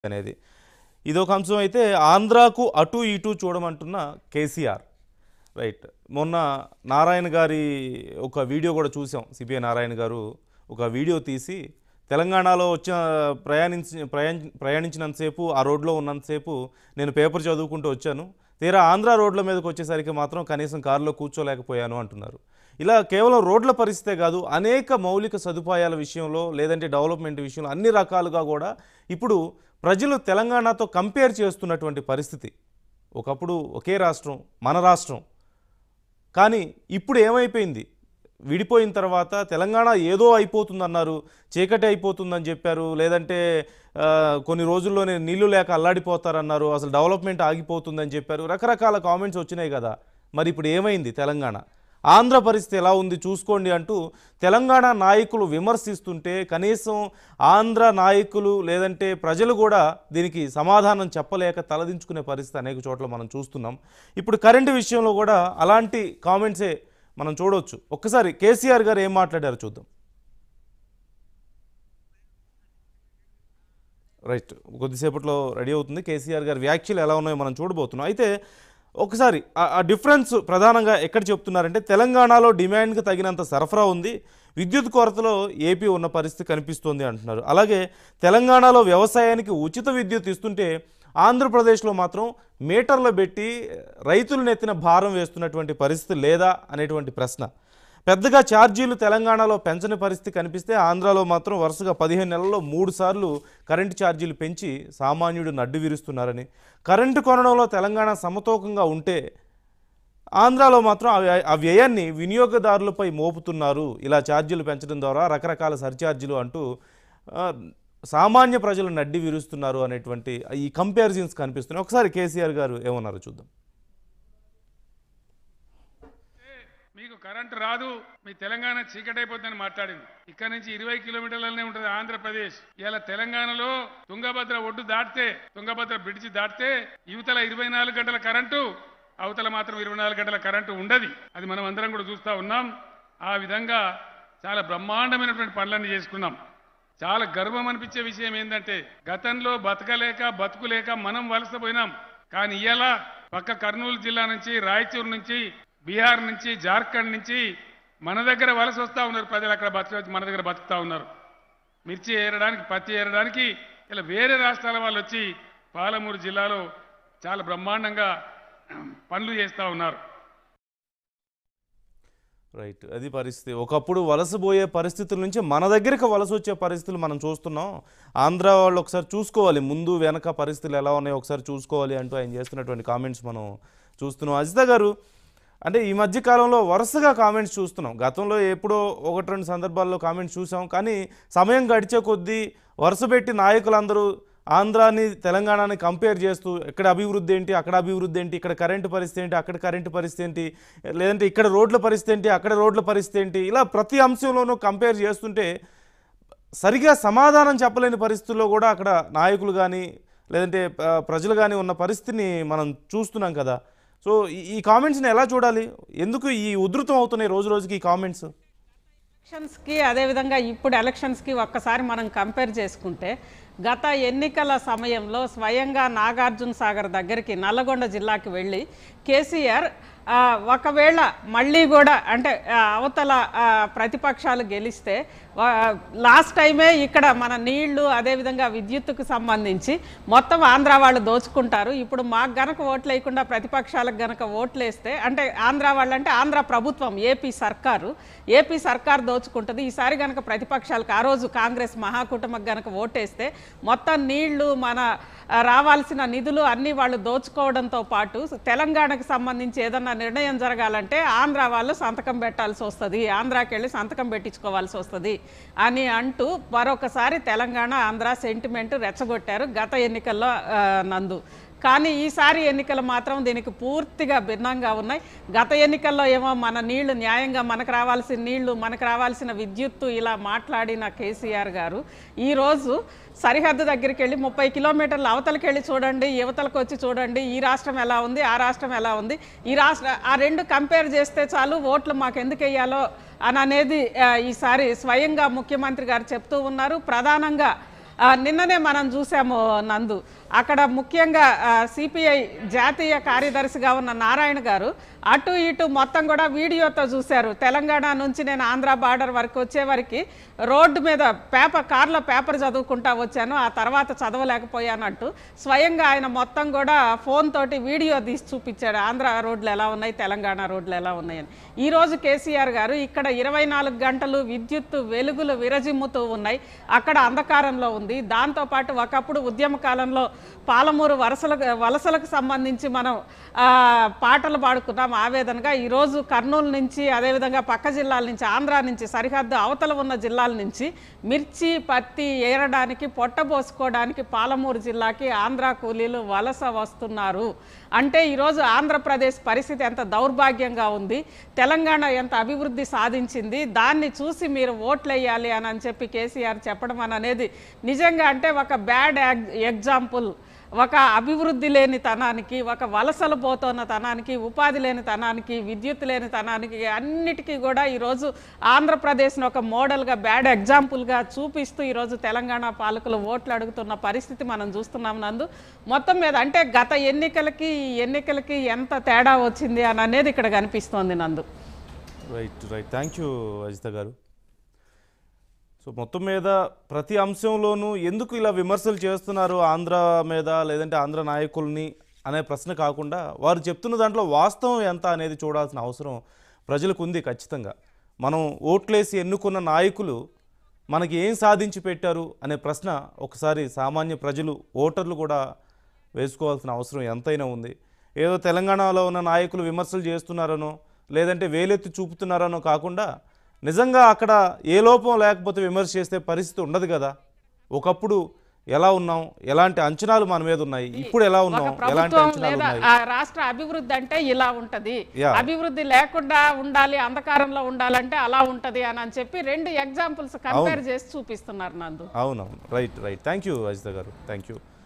అనేది ఇదొక అంశం అయితే ఆంధ్రాకు అటు ఇటు చూడమంటున్న కేసీఆర్ రైట్ మొన్న నారాయణ గారి ఒక వీడియో కూడా చూసాం సిపిఐ నారాయణ గారు ఒక వీడియో తీసి తెలంగాణలో వచ్చిన ప్రయాణించి ప్రయాణ ప్రయాణించినంతసేపు ఆ రోడ్లో ఉన్నంతసేపు నేను పేపర్ చదువుకుంటూ వచ్చాను తీరా ఆంధ్ర రోడ్ల మీదకి వచ్చేసరికి మాత్రం కనీసం కారులో కూర్చోలేకపోయాను అంటున్నారు ఇలా కేవలం రోడ్ల పరిస్థితే కాదు అనేక మౌలిక సదుపాయాల విషయంలో లేదంటే డెవలప్మెంట్ విషయంలో అన్ని రకాలుగా కూడా ఇప్పుడు ప్రజలు తెలంగాణతో కంపేర్ చేస్తున్నటువంటి పరిస్థితి ఒకప్పుడు ఒకే రాష్ట్రం మన రాష్ట్రం కానీ ఇప్పుడు ఏమైపోయింది విడిపోయిన తర్వాత తెలంగాణ ఏదో అయిపోతుందన్నారు చీకటి అయిపోతుందని చెప్పారు లేదంటే ఆ, కొన్ని రోజుల్లోనే నీళ్లు లేక అల్లాడిపోతారన్నారు అసలు డెవలప్మెంట్ ఆగిపోతుందని చెప్పారు రకరకాల కామెంట్స్ వచ్చినాయి కదా మరి ఇప్పుడు ఏమైంది తెలంగాణ ఆంధ్ర పరిస్థితి ఎలా ఉంది చూసుకోండి అంటూ తెలంగాణ నాయకులు విమర్శిస్తుంటే కనీసం ఆంధ్ర నాయకులు లేదంటే ప్రజలు కూడా దీనికి సమాధానం చెప్పలేక తలదించుకునే పరిస్థితి అనేక చోట్ల మనం చూస్తున్నాం ఇప్పుడు కరెంటు విషయంలో కూడా అలాంటి కామెంట్సే మనం చూడవచ్చు ఒక్కసారి కేసీఆర్ గారు ఏం మాట్లాడారో చూద్దాం రైట్ కొద్దిసేపట్లో రెడీ అవుతుంది కేసీఆర్ గారి వ్యాఖ్యలు ఎలా ఉన్నాయో మనం చూడబోతున్నాం అయితే ఒకసారి ఆ- ఆ డిఫరెన్స్ ప్రధానంగా ఎక్కడ చెప్తున్నారంటే తెలంగాణలో డిమాండ్కి తగినంత సరఫరా ఉంది విద్యుత్ కొరతలో ఏపీ ఉన్న పరిస్థితి కనిపిస్తోంది అంటున్నారు అలాగే తెలంగాణలో వ్యవసాయానికి ఉచిత విద్యుత్ ఇస్తుంటే ఆంధ్రప్రదేశ్లో మాత్రం మీటర్లు పెట్టి రైతులు నెత్తిన భారం వేస్తున్నటువంటి పరిస్థితి లేదా అనేటువంటి ప్రశ్న పెద్దగా ఛార్జీలు తెలంగాణలో పెంచని పరిస్థితి కనిపిస్తే ఆంధ్రాలో మాత్రం వరుసగా పదిహేను నెలల్లో మూడు సార్లు కరెంటు ఛార్జీలు పెంచి సామాన్యుడు నడ్డు విరుస్తున్నారని కరెంటు కొనడంలో తెలంగాణ సమతూకంగా ఉంటే ఆంధ్రాలో మాత్రం ఆ వ్య- ఆ వ్యయాన్ని వినియోగదారులపై మోపుతున్నారు ఇలా ఛార్జీలు పెంచడం ద్వారా రకరకాల సర్ఛార్జీలు అంటూ ఆ, సామాన్య ప్రజలు నడ్డి విరుస్తున్నారు అనేటువంటి ఈ కంపారిజన్స్ కనిపిస్తున్నాయి ఒకసారి కేసీఆర్ గారు ఏమన్నారో చూద్దాం మీకు కరెంటు రాదు మీ తెలంగాణ చీకటైపోతుందని మాట్లాడింది ఇక్కడ నుంచి ఇరవై కిలోమీటర్లనే ఉంటుంది ఆంధ్రప్రదేశ్ ఇలా తెలంగాణలో తుంగభద్ర ఒడ్డు దాటితే తుంగభద్ర బ్రిడ్జి దాటితే యువతల ఇరవై నాలుగు గంటల కరెంటు అవతల మాత్రం ఇరవై నాలుగు గంటల కరెంటు ఉండదు అది మనం అందరం కూడా చూస్తా ఉన్నాం ఆ విధంగా చాలా బ్రహ్మాండమైనటువంటి పనులన్నీ చేసుకున్నాం చాలా గర్వం అనిపించే విషయం ఏంటంటే గతంలో బతకలేక బతుకులేక మనం వలసపోయినాం కానీ ఇవాళ పక్క కర్నూలు జిల్లా నుంచి రాయచూరు నుంచి బీహార్ నుంచి జార్ఖండ్ నుంచి మన దగ్గర వలస వస్తూ ఉన్నారు ప్రజలు అక్కడ బతక మన దగ్గర బతుకుతా ఉన్నారు మిర్చి ఏరడానికి పత్తి ఏరడానికి ఇలా వేరే రాష్ట్రాల వాళ్ళు వచ్చి పాలమూరు జిల్లాలో చాలా బ్రహ్మాండంగా పనులు చేస్తూ ఉన్నారు రైట్ అది పరిస్థితి ఒకప్పుడు వలసపోయే పరిస్థితుల నుంచి మన దగ్గరికి వలస వచ్చే పరిస్థితులు మనం చూస్తున్నాం ఆంధ్ర వాళ్ళు ఒకసారి చూసుకోవాలి ముందు వెనక పరిస్థితులు ఎలా ఉన్నాయో ఒకసారి చూసుకోవాలి అంటూ ఆయన చేస్తున్నటువంటి కామెంట్స్ మనం చూస్తున్నాం అజిత గారు అంటే ఈ మధ్య కాలంలో వరుసగా కామెంట్స్ చూస్తున్నాం గతంలో ఎప్పుడో ఒకటి రెండు సందర్భాల్లో కామెంట్స్ చూసాం కానీ సమయం గడిచే కొద్దీ వరుస పెట్టి నాయకులందరూ ఆంధ్రాని తెలంగాణని కంపేర్ చేస్తూ ఇక్కడ అభివృద్ధి ఏంటి అక్కడ అభివృద్ధి ఏంటి ఇక్కడ కరెంటు పరిస్థితి ఏంటి అక్కడ కరెంటు పరిస్థితి ఏంటి లేదంటే ఇక్కడ రోడ్ల పరిస్థితి ఏంటి అక్కడ రోడ్ల పరిస్థితి ఏంటి ఇలా ప్రతి అంశంలోనూ కంపేర్ చేస్తుంటే సరిగా సమాధానం చెప్పలేని పరిస్థితుల్లో కూడా అక్కడ నాయకులు కానీ లేదంటే ఆ, ప్రజలు కానీ ఉన్న పరిస్థితిని మనం చూస్తున్నాం కదా సో ఈ- ఈ కామెంట్స్ని ఎలా చూడాలి ఎందుకు ఈ ఉధృతం అవుతున్నాయి రోజు రోజుకి ఈ కామెంట్స్ ఎలక్షన్స్కి అదేవిధంగా ఇప్పుడు ఎలక్షన్స్కి ఒక్కసారి మనం కంపేర్ చేసుకుంటే గత ఎన్నికల సమయంలో స్వయంగా నాగార్జున సాగర్ దగ్గరికి నల్లగొండ జిల్లాకి వెళ్ళి కేసీఆర్ ఆ, ఒకవేళ మళ్ళీ కూడా అంటే ఆ, అవతల ఆ, ప్రతిపక్షాలు గెలిస్తే లాస్ట్ టైమే ఇక్కడ మన నీళ్లు అదేవిధంగా విద్యుత్తుకు సంబంధించి మొత్తం ఆంధ్ర వాళ్ళు దోచుకుంటారు ఇప్పుడు మాకు గనక ఓట్లు వేయకుండా ప్రతిపక్షాలకు గనక ఓట్లు వేస్తే అంటే ఆంధ్ర వాళ్ళు అంటే ఆంధ్ర ప్రభుత్వం ఏపీ సర్కారు ఏపీ సర్కార్ దోచుకుంటుంది ఈసారి గనక ప్రతిపక్షాలకు ఆ రోజు కాంగ్రెస్ మహాకూటమికి గనక ఓటేస్తే మొత్తం నీళ్లు మన ఆ, రావాల్సిన నిధులు అన్నీ వాళ్ళు దోచుకోవడంతో పాటు తెలంగాణకు సంబంధించి ఏదన్నా నిర్ణయం జరగాలంటే ఆంధ్ర వాళ్ళు సంతకం పెట్టాల్సి వస్తుంది ఆంధ్రాకి వెళ్ళి సంతకం పెట్టించుకోవాల్సి వస్తుంది అని అంటూ మరొకసారి తెలంగాణ ఆంధ్ర సెంటిమెంట్ రెచ్చగొట్టారు గత ఎన్నికల్లో ఆ, నందు కానీ ఈసారి ఎన్నికలు మాత్రం దీనికి పూర్తిగా భిన్నంగా ఉన్నాయి గత ఎన్నికల్లో ఏమో మన నీళ్లు న్యాయంగా మనకు రావాల్సిన నీళ్లు మనకు రావాల్సిన విద్యుత్తు ఇలా మాట్లాడిన కేసీఆర్ గారు ఈరోజు సరిహద్దు దగ్గరికి వెళ్ళి ముప్పై కిలోమీటర్ల అవతలకి వెళ్ళి చూడండి యువతలకు వచ్చి చూడండి ఈ రాష్ట్రం ఎలా ఉంది ఆ రాష్ట్రం ఎలా ఉంది ఈ రాష్ట్ర ఆ రెండు కంపేర్ చేస్తే చాలు ఓట్లు మాకు ఎందుకు వేయాలో అని అనేది ఆ, ఈసారి స్వయంగా ముఖ్యమంత్రి గారు చెప్తూ ఉన్నారు ప్రధానంగా ఆ, నిన్ననే మనం చూసాము నందు అక్కడ ముఖ్యంగా సిపిఐ జాతీయ కార్యదర్శిగా ఉన్న నారాయణ గారు అటు ఇటు మొత్తం కూడా వీడియోతో చూశారు తెలంగాణ నుంచి నేను ఆంధ్ర బార్డర్ వరకు వచ్చే వరకు రోడ్డు మీద పేపర్ కార్లో పేపర్ చదువుకుంటా వచ్చాను ఆ తర్వాత చదవలేకపోయానంటూ స్వయంగా ఆయన మొత్తం కూడా ఫోన్ తోటి వీడియో తీసి చూపించాడు ఆంధ్ర రోడ్లు ఎలా ఉన్నాయి తెలంగాణ రోడ్లు ఎలా ఉన్నాయని ఈ రోజు కేసీఆర్ గారు ఇక్కడ ఇరవై నాలుగు గంటలు విద్యుత్తు వెలుగులు విరజిమ్ముతూ ఉన్నాయి అక్కడ అంధకారంలో ఉంది దాంతోపాటు ఒకప్పుడు ఉద్యమ కాలంలో పాలమూరు వలసలకు వలసలకు సంబంధించి మనం ఆ, పాటలు పాడుకున్నాం ఆవేదనగా ఈరోజు కర్నూలు నుంచి అదేవిధంగా పక్క జిల్లాల నుంచి ఆంధ్ర నుంచి సరిహద్దు అవతల ఉన్న జిల్లాల నుంచి మిర్చి పత్తి ఏరడానికి పొట్టబోసుకోవడానికి పాలమూరు జిల్లాకి ఆంధ్ర కూలీలు వలస వస్తున్నారు అంటే ఈరోజు ఆంధ్రప్రదేశ్ పరిస్థితి ఎంత దౌర్భాగ్యంగా ఉంది తెలంగాణ ఎంత అభివృద్ధి సాధించింది దాన్ని చూసి మీరు ఓట్లు వేయాలి అని అని చెప్పి కేసీఆర్ చెప్పడం అని అనేది నిజంగా అంటే ఒక బ్యాడ్ ఎగ్జాంపుల్ ఒక అభివృద్ధి లేని తనానికి ఒక వలసలు పోతున్న తనానికి ఉపాధి లేని తనానికి విద్యుత్ లేని తనానికి అన్నిటికీ కూడా ఈరోజు ఆంధ్రప్రదేశ్ను ఒక మోడల్గా బ్యాడ్ ఎగ్జాంపుల్గా చూపిస్తూ ఈరోజు తెలంగాణ పాలకులు ఓట్లు అడుగుతున్న పరిస్థితి మనం చూస్తున్నాం నందు మొత్తం మీద అంటే గత ఎన్నికలకి ఈ ఎన్నికలకి ఎంత తేడా వచ్చింది అని అనేది ఇక్కడ కనిపిస్తోంది Nandu right right thank you Ajitha garu so మొత్తం మీద ప్రతి అంశంలోనూ ఎందుకు ఇలా విమర్శలు చేస్తున్నారు ఆంధ్ర మీద లేదంటే ఆంధ్ర నాయకుల్ని అనే ప్రశ్న కాకుండా వారు చెప్తున్న దాంట్లో వాస్తవం ఎంత అనేది చూడాల్సిన అవసరం ప్రజలకు ఉంది ఖచ్చితంగా మనం ఓట్లేసి ఎన్నుకున్న నాయకులు మనకి ఏం సాధించి పెట్టారు అనే ప్రశ్న ఒకసారి సామాన్య ప్రజలు ఓటర్లు కూడా వేసుకోవాల్సిన అవసరం ఎంతైనా ఉంది ఏదో తెలంగాణలో ఉన్న నాయకులు విమర్శలు చేస్తున్నారనో లేదంటే వేలెత్తి చూపుతున్నారనో కాకుండా నిజంగా అక్కడ ఏ లోపం లేకపోతే విమర్శ చేస్తే పరిస్థితి ఉండదు కదా ఒకప్పుడు ఎలా ఉన్నాం ఎలాంటి అంచనాలు మన మీద ఉన్నాయి ఇప్పుడు ఎలా ఒక ఉన్నాం ఎలాంటి ప్రభుత్వం అంచనాలు లేదా ఉన్నాయి ఆ రాష్ట్ర అభివృద్ధి అంటే ఇలా ఉంటది Yeah. అభివృద్ధి లేకుండా ఉండాలి అంధకారంలో ఉండాలంటే అలా ఉంటది అని అని చెప్పి రెండు ఎగ్జాంపుల్స్ కంపేర్ చేసి చూపిస్తున్నారు నందు అవునవును right right thank you Ajitha garu thank you